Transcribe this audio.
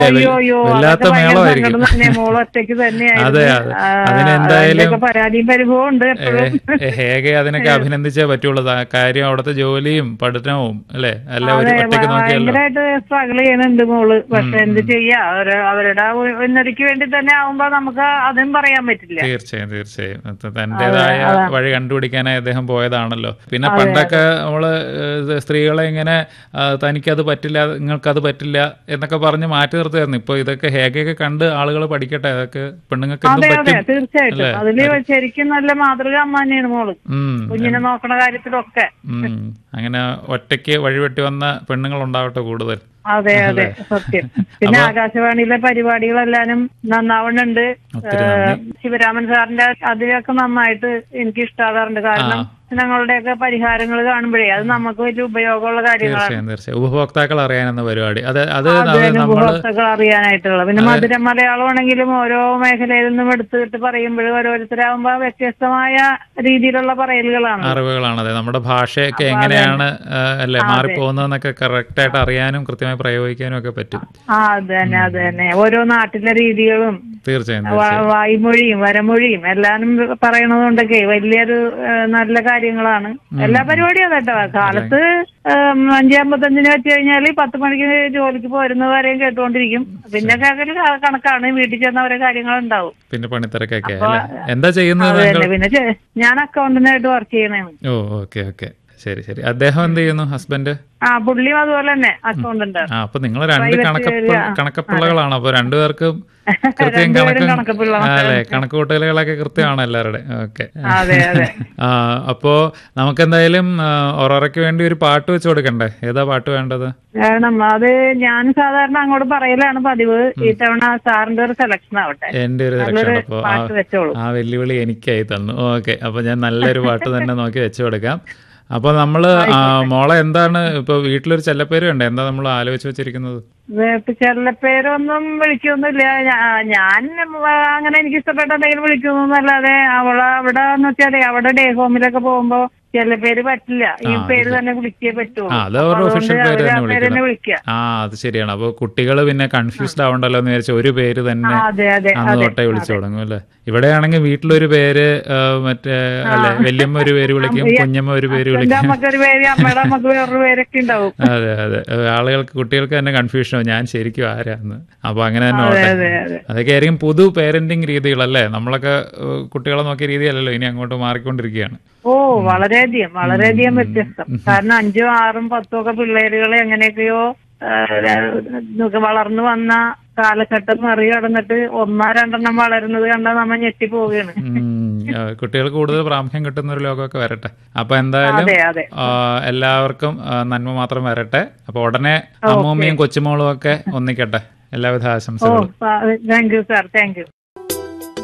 വല്ല- അയ്യോ അയ്യോ വല്ലാത്ത അതൊക്കെ ഭയങ്കര മേളമായിരിക്കും സങ്കടം തന്നെ മോള് ഒറ്റയ്ക്ക് തന്നെയായിരുന്നു അതെ, അതെ. ആ, അതിനെന്തായാലും- അതിന്റെയൊക്കെ പരാതിയും പരിഭവവും ഉണ്ട് എപ്പോഴും ഹേഗെ അതിനൊക്കെ അഭിനന്ദിച്ചേ പറ്റുള്ളൂ ദാ കാര്യം അവിടുത്തെ ജോലിയും പഠനവും അല്ലേ അല്ല ഒരു അതെ ഒറ്റയ്ക്ക് നോക്കിയല്ലോ ഭയങ്കരമായിട്ട് സ്ട്രഗിൾ ചെയ്യണുണ്ട് മോള് പക്ഷെ എന്ത് ചെയ്യാ അവര് അവരുടെ ഉ- ഉന്നതിക്ക് വേണ്ടി തന്നെ ആവുമ്പോ നമുക്ക് അതും പറയാൻ പറ്റില്ല തീർച്ചയായും തീർച്ചയായും അത് തന്റേതായ വഴി കണ്ടുപിടിക്കാനായി അദ്ദേഹം പോയതാണല്ലോ പിന്നെ പണ്ടൊക്കെ നമ്മള് ഏഹ്, സ്ത്രീകളെ ഇങ്ങനെ ആ, തനിക്കത് പറ്റില്ല നിങ്ങൾക്കത് പറ്റില്ല എന്നൊക്കെ പറഞ്ഞ് മാറ്റി നിർത്തുമായിരുന്നു ഇപ്പൊ ഇതൊക്കെ ഹേഗയൊക്കെ കണ്ട് ആളുകൾ പഠിക്കട്ടെ അതൊക്കെ പെണ്ണുങ്ങൾക്ക് എന്തും അതെ അതെ പറ്റും തീർച്ചയായിട്ടും അതില് ശരിക്കും നല്ല മാതൃക അമ്മ തന്നെയാണ് മോള് ഉം കുഞ്ഞിനെ നോക്കണ കാര്യത്തിലൊക്കെ ഉം. അങ്ങനെ ഒറ്റയ്ക്ക് വഴിവെട്ടി വന്ന പെണ്ണുങ്ങൾ ഉണ്ടാവട്ടെ കൂടുതൽ അതെ അതെ സത്യം പിന്നെ ആകാശവാണിയിലെ പരിപാടികളെല്ലാനും നന്നാവുന്നുണ്ട് ഒത്തിരി ഏഹ്, ശിവരാമൻ സാറിന്റെ അതിലൊക്കെ നന്നായിട്ട് എനിക്ക് ഇഷ്ടാകാറുണ്ട് കാരണം ഞങ്ങളുടെയൊക്കെ പരിഹാരങ്ങൾ കാണുമ്പോഴേ അത് നമുക്ക് വലിയ ഉപയോഗമുള്ള കാര്യങ്ങളാണ് തീർച്ചയായും തീർച്ചയായും ഉപഭോക്താക്കൾ അറിയാനെന്ന പരിപാടി അത് അത് അതിന് നമ്മൾ ഉപഭോക്താക്കൾ അറിയാനായിട്ടുള്ള പിന്നെ മധുര മലയാളമാണെങ്കിലും ഓരോ മേഖലയിൽ നിന്നും എടുത്തിട്ട് പറയുമ്പോഴും ഓരോരുത്തരാകുമ്പോ വ്യത്യസ്തമായ രീതിയിലുള്ള പറയലുകളാണ് അറിവുകളാണ് അതെ നമ്മുടെ ഭാഷയൊക്കെ എങ്ങനെയാണ് ആ, അല്ലേ മാറിപ്പോകുന്നതെന്നൊക്കെ കറക്റ്റ് ആയിട്ട് അറിയാനും കൃത്യമായി പ്രയോഗിക്കാനും ഒക്കെ പറ്റും ആ അത് തന്നെ അത് തന്നെ ഓരോ നാട്ടിലെ രീതികളും തീർച്ചയായും വ- വായ്മൊഴിയും വരമൊഴിയും എല്ലാം പറയണതുകൊണ്ടൊക്കെ വലിയൊരു ഏഹ്, നല്ല കാര്യങ്ങളാണ് എല്ലാ പരിപാടിയും അതെട്ടോ കാലത്ത് ഏഹ്, അഞ്ചമ്പത്തഞ്ചിന് വെച്ച് കഴിഞ്ഞാല് പത്ത് മണിക്ക് ജോലിക്ക് പോരുന്നവരെയും കേട്ടുകൊണ്ടിരിക്കും പിന്നെ കേൾക്കല് ക- കണക്കാണ് വീട്ടിൽ ചെന്ന ഓരോ കാര്യങ്ങളുണ്ടാവും പിന്നെ പണിത്തിരക്കൊക്കെ അല്ലേ എന്താ ചെയ്യുന്നത് അത് നിങ്ങൾ തന്നെ പിന്നെ ചെ- ഞാൻ അക്കൗണ്ടന്റായിട്ട് വർക്ക് ചെയ്യണേണ് ഓ ഓക്കെ ഓക്കെ ശരി ശരി അദ്ദേഹം എന്ത് ചെയ്യുന്നു ഹസ്ബൻഡ് ആ പുള്ളിയും അതുപോലെ തന്നെ അക്കൗണ്ടന്റ് ആ അപ്പൊ നിങ്ങൾ രണ്ട് കണക്കപ്പ കണക്കപ്പിള്ളകളാണ് അപ്പൊ രണ്ടുപേർക്കും കൃത്യം രണ്ടുപേരും കണക്കും കണക്കപ്പിള്ള ആ, അല്ലേ കണക്ക് കൂട്ടലുകളൊക്കെ കൃത്യമാണ് എല്ലാവരുടെ ഓക്കെ അതെ അതെ ആ അപ്പോ നമുക്ക് എന്തായാലും ഒറോറയ്ക്ക് വേണ്ടി ഒരു പാട്ട് വെച്ച് കൊടുക്കണ്ടേ ഏതാ പാട്ട് വേണ്ടത് കാരണം അത് ഞാൻ സാധാരണ അങ്ങോട്ട് പറയലാണ് പതിവ് ഈ തവണ സാറിന്റെ ഒരു സെലക്ഷൻ ആവട്ടെ എന്റെ ഒരു നല്ലൊരു സെലക്ഷൻ അപ്പോ ആ പാട്ട് വെച്ചോളൂ ആ വെല്ലുവിളി എനിക്കായി തന്നു ഓക്കെ അപ്പൊ ഞാൻ നല്ലൊരു പാട്ട് തന്നെ നോക്കി വെച്ചു കൊടുക്കാം അപ്പൊ നമ്മള് ആ, മോളെ എന്താണ് ഇപ്പൊ വീട്ടിലൊരു ചെല്ലപ്പേര് ഉണ്ട് എന്താ നമ്മൾ ആലോചിച്ച് വെച്ചിരിക്കുന്നത് ഇപ്പൊ ചെല്ലപ്പേരൊന്നും വിളിക്കൊന്നുമില്ല ഞാ- ഞാൻ അങ്ങനെ എനിക്ക് ഇഷ്ടപ്പെട്ട എന്തെങ്കിലും വിളിക്കുന്നല്ലാതെ അവളെ അവിടെ എന്ന് വെച്ചാലേ അവിടെ ഡേ ഹോമിലൊക്കെ പോകുമ്പോ ചെല്ലപ്പേര് പറ്റില്ല ഈ പേര് തന്നെ വിളിക്കേ പറ്റുള്ളൂ ആ അത് അവരുടെ അതുകൊണ്ട് ഒഫീഷ്യൽ പേര് അവര് ആ തന്നെ പേര് തന്നെ വിളിക്കണം വിളിക്കുക ആ അത് ശരിയാണ് അപ്പൊ കുട്ടികൾ പിന്നെ കൺഫ്യൂസ്ഡ് ആവണ്ടല്ലോ എന്ന് വിചാരിച്ച ഒരു പേര് തന്നെ ആ, അതെ അതെ അന്ന് തൊട്ടേ വിളിച്ചു തുടങ്ങും അല്ലേ ഇവിടെയാണെങ്കിൽ വീട്ടിലൊരു പേര് ആ, മറ്റേ അല്ലെ വല്യമ്മ ഒരു പേര് വിളിക്കും കുഞ്ഞമ്മ ഒരു പേര് എന്റെ വിളിക്കും അമ്മക്കൊരു പേര് അമ്മയുടെ അമ്മക്ക് വേറൊരു പേരൊക്കെ ഉണ്ടാവും അതെ അതെ ഏഹ് ആളുകൾക്ക് കുട്ടികൾക്ക് തന്നെ കൺഫ്യൂഷൻ ആവും ഞാൻ ശരിക്കും ആരാന്ന് അപ്പൊ അങ്ങനെ തന്നെ അതെ ഓട്ടെ അതെ അതെ അതൊക്കെ ആയിരിക്കും പുതു പേരന്റിങ് രീതികളല്ലേ നമ്മളൊക്കെ ഏഹ് കുട്ടികളെ നോക്കിയ രീതിയല്ലല്ലോ ഇനി അങ്ങോട്ട് മാറിക്കൊണ്ടിരിക്കുകയാണ് ഓ വളരെയധികം വളരെയധികം വ്യത്യസ്തം കാരണം അഞ്ചും ആറും പത്തും ഒക്കെ പിള്ളേരുകളെ എങ്ങനെയൊക്കെയോ ആ, ഇതൊക്കെ വളർന്നു വന്ന കാലഘട്ടം മറികടന്നിട്ട് ഒന്നോ രണ്ടെണ്ണം വളരുന്നത് കണ്ടാൽ നമ്മ ഞെട്ടിപ്പോവുകയാണ് ഉം, ഏഹ് കുട്ടികൾക്ക് കൂടുതൽ പ്രാമുഖ്യം കിട്ടുന്ന ഒരു ലോകമൊക്കെ വരട്ടെ അപ്പൊ എന്തായാലും അതെ അതെ ആ, എല്ലാവർക്കും ആ, നന്മ മാത്രം വരട്ടെ അപ്പൊ ഉടനെ അമ്മൂമ്മയും കൊച്ചുമോളും ഒക്കെ ഒന്നിക്കട്ടെ എല്ലാവിധ ഓ ആശംസകളും thank you sir thank U